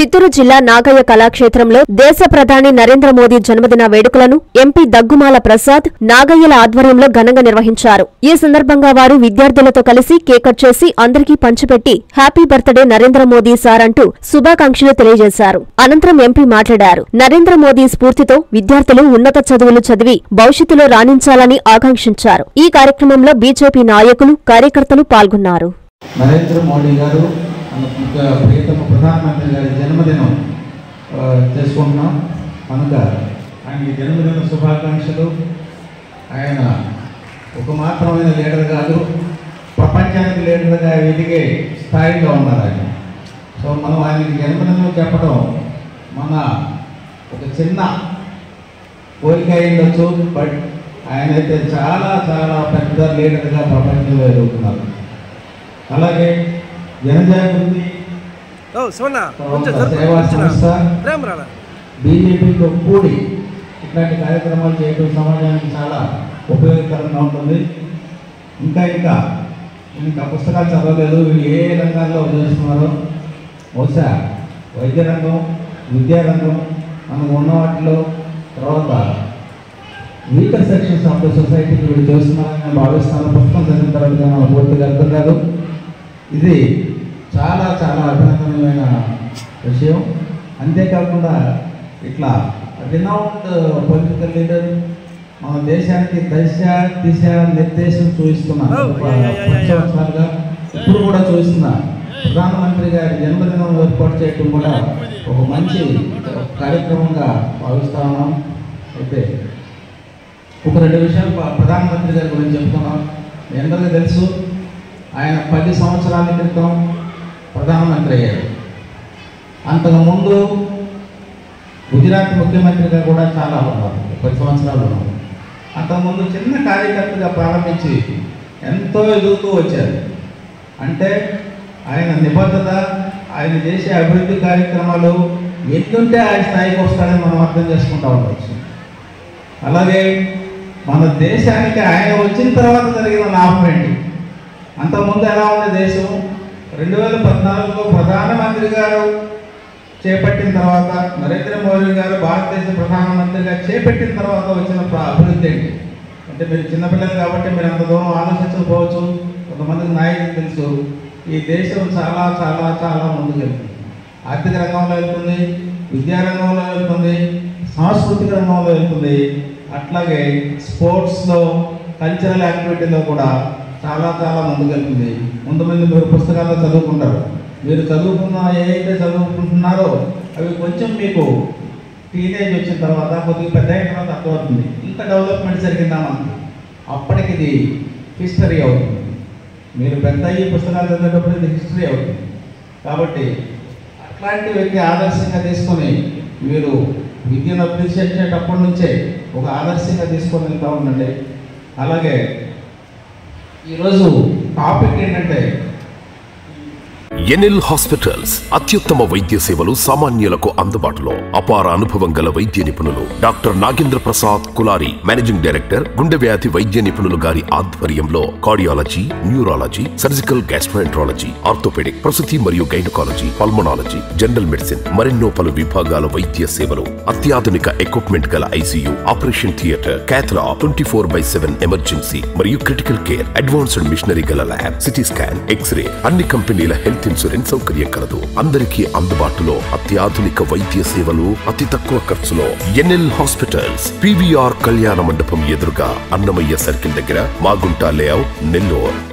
చిత్తూరు జిల్లా నాగయ్య కళాక్షేత్రంలో దేశ ప్రధాని నరేంద్ర మోదీ జన్మదిన వేడుకలను ఎంపీ దగ్గుమాల ప్రసాద్ నాగయ్యల ఆధ్వర్యంలో ఘనంగా నిర్వహించారు ఈ సందర్భంగా వారు విద్యార్థులతో కలిసి కేక్ కట్ చేసి అందరికీ పంచిపెట్టి happy birthday Narendra Modi sir అంటూ శుభాకాంక్షలు తెలియజేశారు అనంతరం ఎంపీ మాట్లాడారు నరేంద్ర మోదీ స్ఫూర్తితో విద్యార్థులు ఉన్నత చదువులు చదివి భవిష్యత్తులో రాణించాలని ఆకాంక్షించారు ఈ కార్యక్రమంలో బీజేపీ నాయకులు కార్యకర్తలు పాల్గొన్నారు నరేంద్ర మోడీ గారు మన ముఖ్య ప్రియతమ ప్రధానమంత్రి గారి జన్మదినం ఆ, చేసుకుంటున్నాం కనుక ఆయనకి జన్మదిన శుభాకాంక్షలు ఆయన ఒక మాత్రమైన లీడర్ కాదు ప్రపంచానికి లీడర్గా ఎదిగే స్థాయిలో ఉన్నారు ఆయన సో మనం ఆయనకి జన్మదినం చెప్పడం మన ఒక చిన్న కోరిక అయిండొచ్చు బట్ ఆయన అయితే చాలా చాలా పెద్ద లీడర్గా ప్రపంచంలో ఎదుగుతున్నారు అలాగే జనజాగృతి ఓ శివన్న తర్వాత కొంచెం జరుపు, సేవా కొంచెం సంస్థ ప్రేమ రాడా బీజేపీతో కూడి ఇట్లాంటి కార్యక్రమాలు చేయడం సమాజానికి చాలా ఉపయోగకరంగా ఉంటుంది ఇంకా ఇంకా నేను ఇంకా పుస్తకాలు చదవలేదు వీళ్ళు ఏ ఏ రంగాల్లో చేస్తున్నారో బహుశా వైద్య రంగం విద్యా రంగం మనకు ఉన్న వాటిలో తర్వాత వీకర్ సెక్షన్స్ ఆఫ్ ద సొసైటీకి వీళ్ళు చేస్తున్నారని నేను భావిస్తాను పుస్తకం చదివిన తర్వాత నాకు పూర్తిగా అర్థం కాదు ఇది చాలా చాలా అభినందనమైన విషయం అంతేకాకుండా ఇట్లా రినౌండ్ పొలిటికల్ లీడర్ మన దేశానికి దశ దిశ నిర్దేశం చూపిస్తున్నారు Oh, ఒక yeah, yeah, yeah, పది yeah. సంవత్సరాలుగా ఇప్పుడు కూడా చూస్తున్నా ప్రధానమంత్రి గారి జన్మదినం ఏర్పాటు చేయడం కూడా ఒక మంచి కార్యక్రమంగా భావిస్తా ఉన్నాం అయితే ఒక రెండు విషయాలు ప్ర- ప్రధానమంత్రి గారి గురించి చెప్తున్నాం మీ అందరికీ తెలుసు ఆయన పది సంవత్సరాల క్రితం ప్రధానమంత్రి అయ్యారు అంతకుముందు గుజరాత్ ముఖ్యమంత్రిగా కూడా చాలా ఉన్నారు పది సంవత్సరాలు ఉన్నారు అంతకుముందు చిన్న కార్యకర్తగా ప్రారంభించి ఎంతో ఎదుగుతూ వచ్చారు అంటే ఆయన నిబద్ధత ఆయన చేసే అభివృద్ధి కార్యక్రమాలు ఎన్నుంటే ఆయన స్థాయికి వస్తాడని మనం అర్థం చేసుకుంటా ఉండవచ్చు అలాగే మన దేశానికి ఆయన వచ్చిన తర్వాత జరిగిన లాభం ఏంటి అంతకుముందు ఎలా ఉంది దేశం రెండు వేల పద్నాలుగులో ప్రధానమంత్రి గారు చేపట్టిన తర్వాత నరేంద్ర మోదీ గారు భారతదేశ ప్రధానమంత్రిగా చేపట్టిన తర్వాత వచ్చిన ప్ర- అభివృద్ధి ఏంటి అంటే మీరు చిన్నపిల్లలు కాబట్టి మీరు అంత దూరం ఆలోచించకపోవచ్చు కొంతమందికి నాయకులు తెలుసు ఈ దేశం చాలా చాలా చాలా ముందుకు వెళ్తుంది ఆర్థిక రంగంలో వెళ్తుంది విద్యా రంగంలో వెళ్తుంది సాంస్కృతిక రంగంలో వెళ్తుంది అట్లాగే స్పోర్ట్స్లో కల్చరల్ యాక్టివిటీలో కూడా చాలా చాలా ముందుకు వెళ్తుంది ముందు ముందు మీరు పుస్తకాల్లో చదువుకుంటారు మీరు చదువుకున్న ఏదైతే చదువుకుంటున్నారో అవి కొంచెం మీకు టీనేజ్ వచ్చిన తర్వాత కొద్దిగా పెద్ద అయిన తర్వాత అర్థమవుతుంది ఇంత డెవలప్మెంట్ జరిగిందా మనకి అప్పటికి ఇది హిస్టరీ అవుతుంది మీరు పెద్ద ఈ పుస్తకాలు చదివేటప్పుడు ఇది హిస్టరీ అవుతుంది కాబట్టి అట్లాంటి వ్యక్తి ఆదర్శంగా తీసుకొని మీరు విద్యను అభ్యసించేటప్పటి నుంచే ఒక ఆదర్శంగా తీసుకొని వెళ్తూ ఉండండి అలాగే ఈరోజు టాపిక్ ఏంటంటే ఎన్ఎల్ హాస్పిటల్స్ అత్యుత్తమ వైద్య సేవలు సామాన్యులకు అందుబాటులో అపార అనుభవం గల వైద్య నిపుణులు doctor Nagendra Prasad Kulari managing director గుండె వ్యాధి వైద్య నిపుణులు గారి ఆధ్వర్యంలో cardiology neurology surgical gastroenterology orthopaedic ప్రసూతి మరియు గైనకాలజీ పల్మనాలజీ జనరల్ మెడిసిన్ మరెన్నో పలు విభాగాల వైద్య సేవలు అత్యాధునిక ఎక్విప్మెంట్ గల ICU operation theatre cath lab twenty four by seven emergency మరియు క్రిటికల్ కేర్ అడ్వాన్స్డ్ మిషనరీ గల ల్యాబ్ సిటీ స్కాన్ ఎక్స్రే అన్ని కంపెనీల హెల్త్ ఇన్సూరెన్స్ సౌకర్యం కలదు అందరికీ అందుబాటులో అత్యాధునిక వైద్య సేవలు అతి తక్కువ ఖర్చులో ఎన్ఎల్ హాస్పిటల్స్ పివిఆర్ కళ్యాణ మండపం ఎదురుగా అన్నమయ్య సర్కిల్ దగ్గర మాగుంట లేఅవుట్ నెల్లూరు